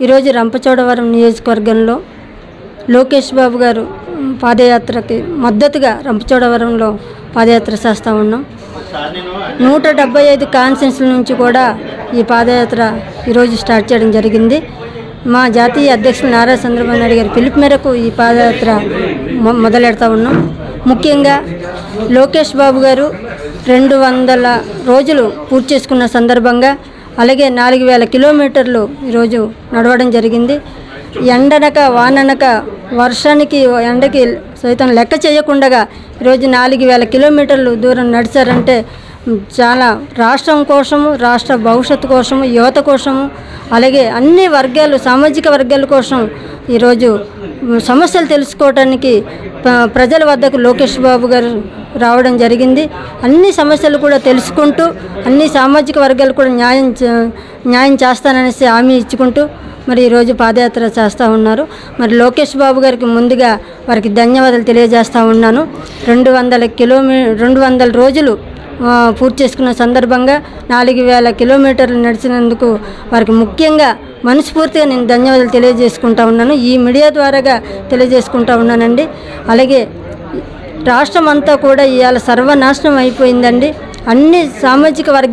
ఈరోజు రంపచోడవరం నియోజకవర్గంలో లోకేష్ బాబు గారు మ్, పాదయాత్రకి మద్దతుగా రంపచోడవరంలో పాదయాత్ర చేస్తూ ఉన్నాం నూట డెబ్బై ఐదు కాన్సెన్స్ల నుంచి కూడా ఈ పాదయాత్ర ఈరోజు స్టార్ట్ చేయడం జరిగింది మా జాతీయ అధ్యక్షులు నారా చంద్రబాబు నాయుడు గారి పిలుపు మేరకు ఈ పాదయాత్ర మొ- మొదలెడతా ఉన్నాం ముఖ్యంగా లోకేష్ బాబు గారు రెండు వందల రోజులు పూర్తి చేసుకున్న సందర్భంగా అలాగే నాలుగు వేల కిలోమీటర్లు ఈరోజు నడవడం జరిగింది ఎండనక వాననక వర్షానికి ఎండకి సైతం లెక్క చేయకుండా ఈరోజు నాలుగు వేల కిలోమీటర్లు దూరం నడిచారంటే మ్, చాలా రాష్ట్రం కోసము రాష్ట్ర భవిష్యత్తు కోసము యువత కోసము అలాగే అన్ని వర్గాలు సామాజిక వర్గాల కోసం ఈరోజు మ్, సమస్యలు తెలుసుకోవటానికి ప- ప్రజల వద్దకు లోకేష్ బాబు గారు రావడం జరిగింది అన్ని సమస్యలు కూడా తెలుసుకుంటూ అన్ని సామాజిక వర్గాలు కూడా న్యాయం చే- న్యాయం చేస్తాననేసి హామీ ఇచ్చుకుంటూ మరి ఈరోజు పాదయాత్ర చేస్తూ ఉన్నారు మరి లోకేష్ బాబు గారికి ముందుగా వారికి ధన్యవాదాలు తెలియజేస్తూ ఉన్నాను రెండు వందల కిలోమీ రెండు వందల రోజులు ఆ, పూర్తి చేసుకున్న సందర్భంగా నాలుగు వేల కిలోమీటర్లు నడిచినందుకు వారికి ముఖ్యంగా మనస్ఫూర్తిగా నేను ధన్యవాదాలు తెలియజేసుకుంటా ఉన్నాను ఈ మీడియా ద్వారాగా తెలియజేసుకుంటా ఉన్నానండి అలాగే రాష్ట్రం అంతా కూడా ఇవాళ సర్వనాశనం అయిపోయిందండి అన్ని సామాజిక వర్గ